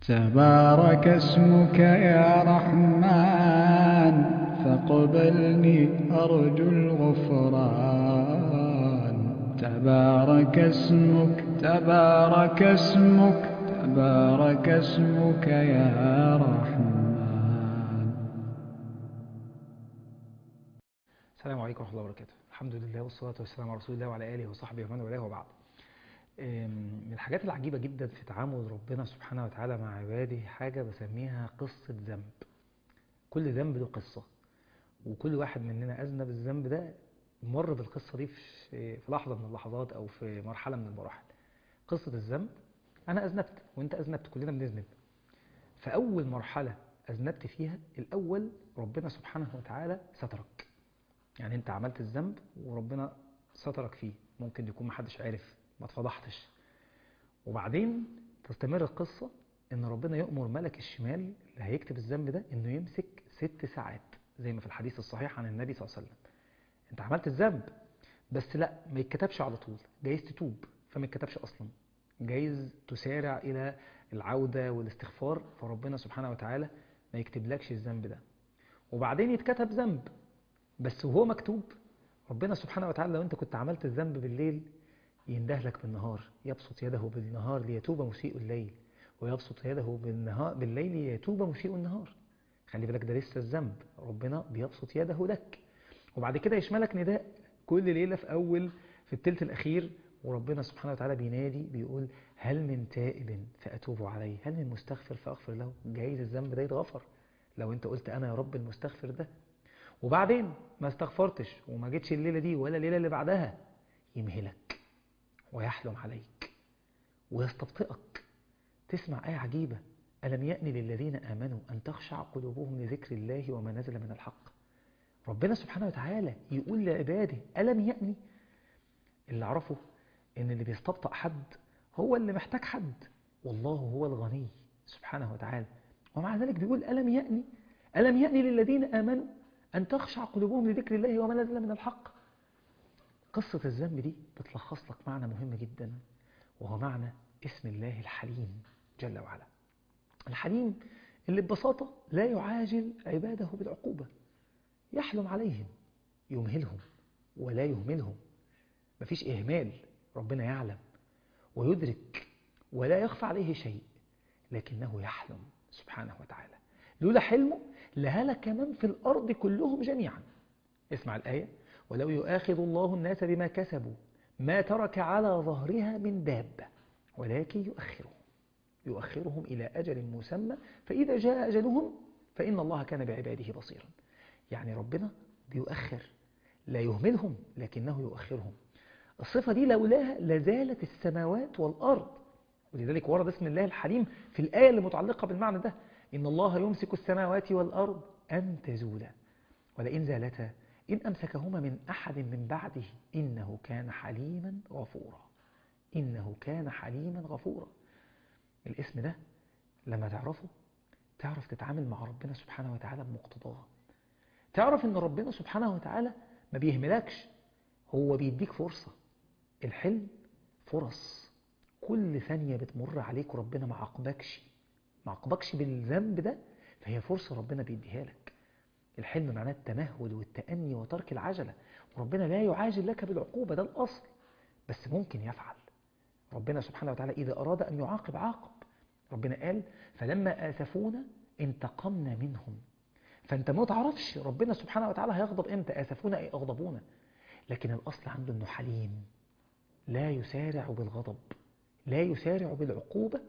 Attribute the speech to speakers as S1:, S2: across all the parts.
S1: تبارك اسمك يا رحمن فاقبلني أرجو الغفران تبارك اسمك تبارك اسمك تبارك اسمك يا رحمن
S2: السلام عليكم ورحمة الله وبركاته الحمد لله والصلاة والسلام على رسول الله وعلى آله وصحبه ومن والاه وبعد أم، من الحاجات العجيبة جدا في تعامل ربنا سبحانه وتعالى مع عباده حاجة بسميها قصة ذنب كل ذنب له قصة وكل واحد مننا أذنب الذنب ده مر بالقصة دي في في لحظة من اللحظات أو في مرحلة من المراحل قصة الذنب أنا أذنبت وأنت أذنبت كلنا بنذنب فأول مرحلة أذنبت فيها الأول ربنا سبحانه وتعالى سترك يعني أنت عملت الذنب وربنا سترك فيه ممكن يكون محدش عارف ما اتفضحتش وبعدين تستمر القصة ان ربنا يأمر ملك الشمال اللي هيكتب الذنب ده انه يمسك ست ساعات زي ما في الحديث الصحيح عن النبي صلى الله عليه وسلم انت عملت الذنب بس لا ما يتكتبش على طول جايز تتوب فما يتكتبش اصلا جايز تسارع الى العودة والاستغفار فربنا سبحانه وتعالى ما يكتبلكش الذنب ده وبعدين يتكتب ذنب بس وهو مكتوب ربنا سبحانه وتعالى لو انت كنت عملت الذنب بالليل يندهلك بالنهار يبسط يده بالنهار ليتوب مسيء الليل ويبسط يده بالنهار بالليل ليتوب مسيء النهار خلي بالك ده لسه الذنب ربنا بيبسط يده لك وبعد كده يشملك نداء كل ليلة في أول في التلت الأخير وربنا سبحانه وتعالى بينادي بيقول هل من تائب فأتوب عليه هل من مستغفر فأغفر له جايز الذنب ده يتغفر لو انت قلت أنا يا رب المستغفر ده وبعدين ما استغفرتش وما جيتش الليلة دي ولا الليلة اللي بعدها يمهلك ويحلم عليك ويستبطئك تسمع آية عجيبة ألم يأن للذين آمنوا أن تخشع قلوبهم لذكر الله وما نزل من الحق ربنا سبحانه وتعالى يقول لعباده ألم يأني اللي عرفه إن اللي بيستبطأ حد هو اللي محتاج حد والله هو الغني سبحانه وتعالى ومع ذلك بيقول ألم يأني ألم يأني للذين آمنوا أن تخشع قلوبهم لذكر الله وما نزل من الحق قصة الذنب دي بتلخص لك معنى مهم جدا وهو معنى اسم الله الحليم جل وعلا الحليم اللي ببساطة لا يعاجل عباده بالعقوبة يحلم عليهم يمهلهم ولا يهملهم مفيش إهمال ربنا يعلم ويدرك ولا يخفى عليه شيء لكنه يحلم سبحانه وتعالى لولا حلمه لهلك من في الأرض كلهم جميعا اسمع الآية ولو يؤاخذ الله الناس بما كسبوا ما ترك على ظهرها من دابة ولكن يؤخرهم يؤخرهم إلى أجل مسمى فإذا جاء أجلهم فإن الله كان بعباده بصيرا يعني ربنا بيؤخر لا يهملهم لكنه يؤخرهم الصفة دي لولاها لزالت السماوات والأرض ولذلك ورد اسم الله الحليم في الآية اللي متعلقة بالمعنى ده إن الله يمسك السماوات والأرض أن تزولا ولئن زالتا إن أمسكهما من أحد من بعده إنه كان حليما غفورا إنه كان حليما غفورا الاسم ده لما تعرفه تعرف تتعامل مع ربنا سبحانه وتعالى بمقتضاه تعرف ان ربنا سبحانه وتعالى ما بيهملكش هو بيديك فرصة الحلم فرص كل ثانية بتمر عليك وربنا ما عاقبكش ما عاقبكش بالذنب ده فهي فرصة ربنا بيديها لك الحلم معناه التمهل والتأني وترك العجلة وربنا لا يعاجل لك بالعقوبة ده الأصل بس ممكن يفعل ربنا سبحانه وتعالى إذا أراد أن يعاقب عاقب ربنا قال فلما آسفونا انتقمنا منهم فأنت ما تعرفش ربنا سبحانه وتعالى هيغضب إمتى آسفونا أي أغضبونا لكن الأصل عنده أنه حليم لا يسارع بالغضب لا يسارع بالعقوبة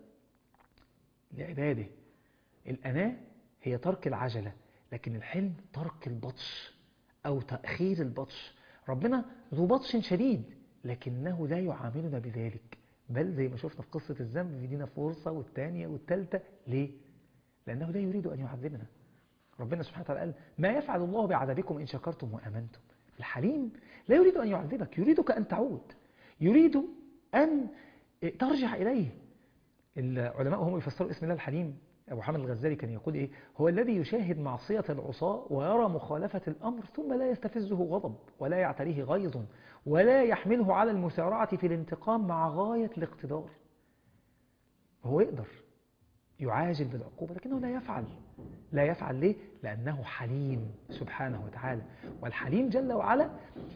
S2: لعباده الأناة هي ترك العجلة لكن الحلم ترك البطش أو تأخير البطش ربنا ذو بطش شديد لكنه لا يعاملنا بذلك بل زي ما شفنا في قصة الذنب يدينا فرصة والثانية والثالثة ليه؟ لأنه لا يريد أن يعذبنا ربنا سبحانه وتعالى قال ما يفعل الله بعذابكم إن شكرتم وأمنتم الحليم لا يريد أن يعذبك يريدك أن تعود يريد أن ترجع إليه العلماء هم يفسروا اسم الله الحليم أبو حامد الغزالي كان يقول إيه هو الذي يشاهد معصية العصاة ويرى مخالفة الأمر ثم لا يستفزه غضب ولا يعتريه غيظ ولا يحمله على المسارعة في الانتقام مع غاية الاقتدار هو يقدر يعاجل بالعقوبة لكنه لا يفعل لا يفعل ليه؟ لأنه حليم سبحانه وتعالى والحليم جل وعلا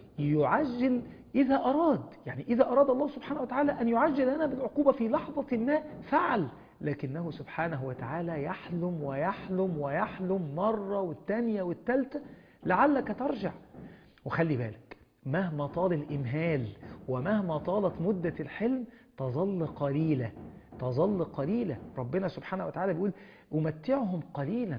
S2: يعجل إذا أراد يعني إذا أراد الله سبحانه وتعالى أن يعجل لنا بالعقوبة في لحظة ما فعل لكنه سبحانه وتعالى يحلم ويحلم ويحلم مرة والتانية والتالتة لعلك ترجع وخلي بالك مهما طال الإمهال ومهما طالت مدة الحلم تظل قليلة تظل قليلة ربنا سبحانه وتعالى بيقول أمتعهم قليلا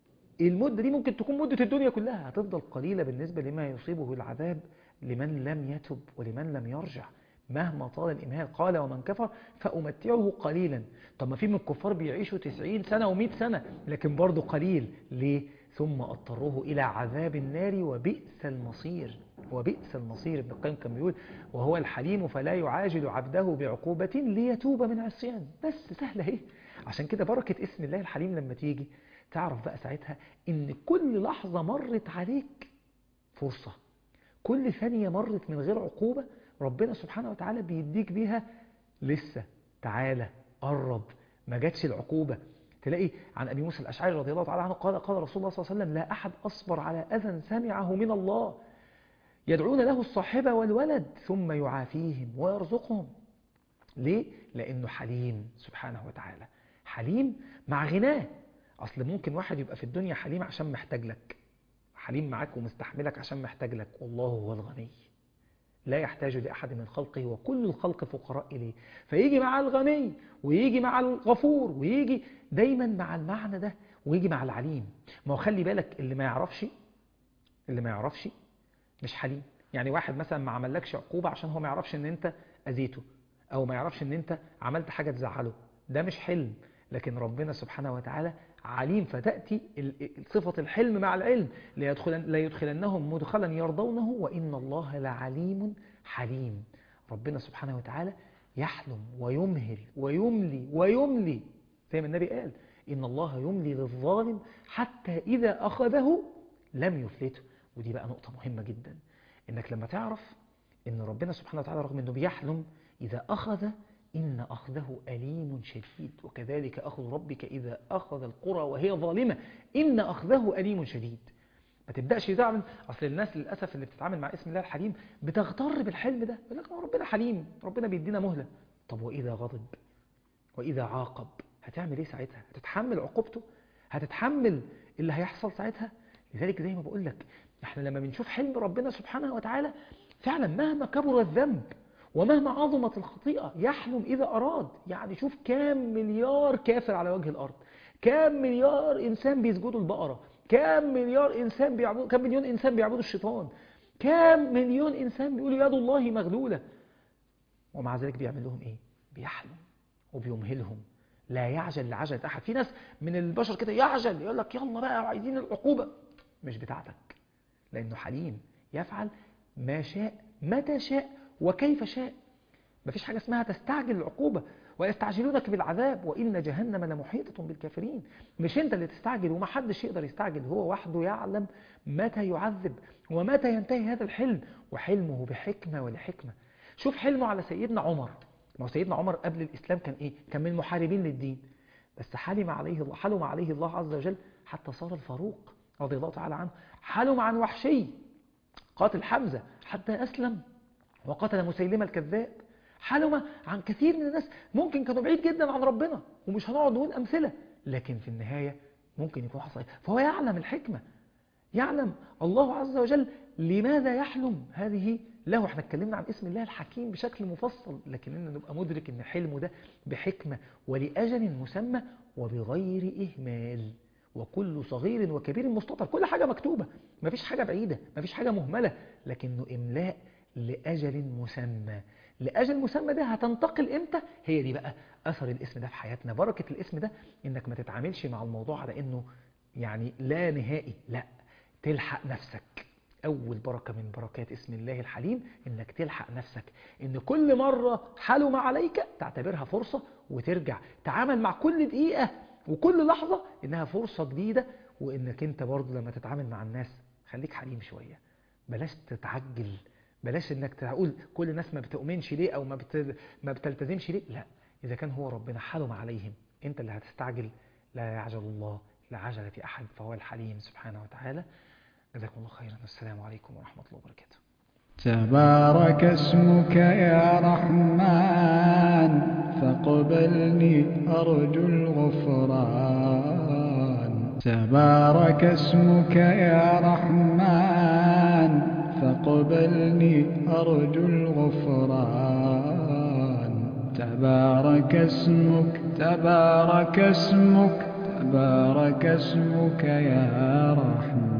S2: المدة دي ممكن تكون مدة الدنيا كلها هتفضل قليلة بالنسبة لما يصيبه العذاب لمن لم يتب ولمن لم يرجع مهما طال الإمهال قال ومن كفر فأمتعه قليلا طب ما في من الكفار بيعيشوا 90 سنة و100 سنة لكن برضه قليل ليه؟ ثم أضطروه إلى عذاب النار وبئس المصير وبئس المصير ابن القيم كان بيقول وهو الحليم فلا يعاجل عبده بعقوبة ليتوب من عصيان بس سهلة اهي عشان كده بركة اسم الله الحليم لما تيجي تعرف بقى ساعتها ان كل لحظة مرت عليك فرصة كل ثانية مرت من غير عقوبة ربنا سبحانه وتعالى بيديك بيها لسه تعالى قرب ما جاتش العقوبة تلاقي عن أبي موسى الأشعري رضي الله تعالى عنه قال قال رسول الله صلى الله عليه وسلم لا أحد أصبر على أذى سمعه من الله يدعون له الصاحبة والولد ثم يعافيهم ويرزقهم ليه؟ لأنه حليم سبحانه وتعالى حليم مع غناه أصل ممكن واحد يبقى في الدنيا حليم عشان محتاج لك حليم معاك ومستحملك عشان محتاج لك والله هو الغني لا يحتاج لأحد من خلقه وكل الخلق فقراء إليه فيجي مع الغني ويجي مع الغفور ويجي دايما مع المعنى ده ويجي مع العليم ما هو خلي بالك اللي ما يعرفش اللي ما يعرفش مش حليم يعني واحد مثلا ما عملكش عقوبة عشان هو ما يعرفش ان انت اذيته او ما يعرفش ان انت عملت حاجة تزعله ده مش حلم لكن ربنا سبحانه وتعالى عليم فتأتي صفة الحلم مع العلم ليدخلن لا يدخلنهم مدخلا يرضونه وإن الله لعليم حليم ربنا سبحانه وتعالى يحلم ويمهل ويملي ويملي زي ما النبي قال إن الله يملي للظالم حتى إذا أخذه لم يفلته ودي بقى نقطة مهمة جدا إنك لما تعرف إن ربنا سبحانه وتعالى رغم إنه بيحلم إذا أخذ إن أخذه أليم شديد وكذلك أخذ ربك إذا أخذ القرى وهي ظالمة إن أخذه أليم شديد ما تبدأش تعمل أصل الناس للأسف اللي بتتعامل مع اسم الله الحليم بتغتر بالحلم ده يقول لك ربنا حليم ربنا بيدينا مهلة طب وإذا غضب وإذا عاقب هتعمل إيه ساعتها هتتحمل عقوبته هتتحمل اللي هيحصل ساعتها لذلك زي ما بقول لك احنا لما بنشوف حلم ربنا سبحانه وتعالى فعلا مهما كبر الذنب ومهما عظمت الخطيئة يحلم إذا أراد يعني شوف كام مليار كافر على وجه الأرض كام مليار إنسان بيسجدوا البقرة كام مليار إنسان بيعبدوا كام مليون إنسان بيعبدوا الشيطان كام مليون إنسان بيقولوا يد الله مغلولة ومع ذلك بيعمل لهم إيه بيحلم وبيمهلهم لا يعجل لعجلة أحد في ناس من البشر كده يعجل يقول لك يلا بقى عايزين العقوبة مش بتاعتك لأنه حليم يفعل ما شاء متى شاء وكيف شاء مفيش حاجة اسمها تستعجل العقوبة ويستعجلونك بالعذاب وإن جهنم لمحيطة بالكافرين مش انت اللي تستعجل وما حدش يقدر يستعجل هو وحده يعلم متى يعذب ومتى ينتهي هذا الحلم وحلمه بحكمة ولحكمة شوف حلمه على سيدنا عمر ما هو سيدنا عمر قبل الإسلام كان إيه؟ كان من المحاربين للدين بس حلم عليه الله حلم عليه الله عز وجل حتى صار الفاروق رضي الله تعالى عنه حلم عن وحشي قاتل حمزة حتى أسلم وقتل مسيلمة الكذاب حلم عن كثير من الناس ممكن كانوا بعيد جدا عن ربنا ومش هنقعد نقول أمثلة لكن في النهاية ممكن يكون حصل فهو يعلم الحكمة يعلم الله عز وجل لماذا يحلم هذه له احنا اتكلمنا عن اسم الله الحكيم بشكل مفصل لكننا نبقى مدرك ان حلمه ده بحكمة ولأجل مسمى وبغير إهمال وكل صغير وكبير مستطر كل حاجة مكتوبة مفيش حاجة بعيدة مفيش حاجة مهملة لكنه إملاء لأجل مسمى لأجل مسمى ده هتنتقل إمتى هي دي بقى أثر الاسم ده في حياتنا بركة الاسم ده إنك ما تتعاملش مع الموضوع على إنه يعني لا نهائي لا تلحق نفسك أول بركة من بركات اسم الله الحليم إنك تلحق نفسك إن كل مرة حلم عليك تعتبرها فرصة وترجع تعامل مع كل دقيقة وكل لحظة إنها فرصة جديدة وإنك أنت برضه لما تتعامل مع الناس خليك حليم شوية بلاش تتعجل بلاش إنك تقول كل الناس ما بتؤمنش ليه أو ما, بت... ما بتلتزمش ليه لا إذا كان هو ربنا حلم عليهم أنت اللي هتستعجل لا يعجل الله لعجلة أحد فهو الحليم سبحانه وتعالى جزاكم الله خيرا والسلام عليكم ورحمة الله وبركاته
S1: تبارك اسمك يا رحمن فاقبلني أرجو الغفران تبارك اسمك يا رحمن فاقبلني أرجو الغفران تبارك اسمك تبارك اسمك تبارك اسمك يا رحمن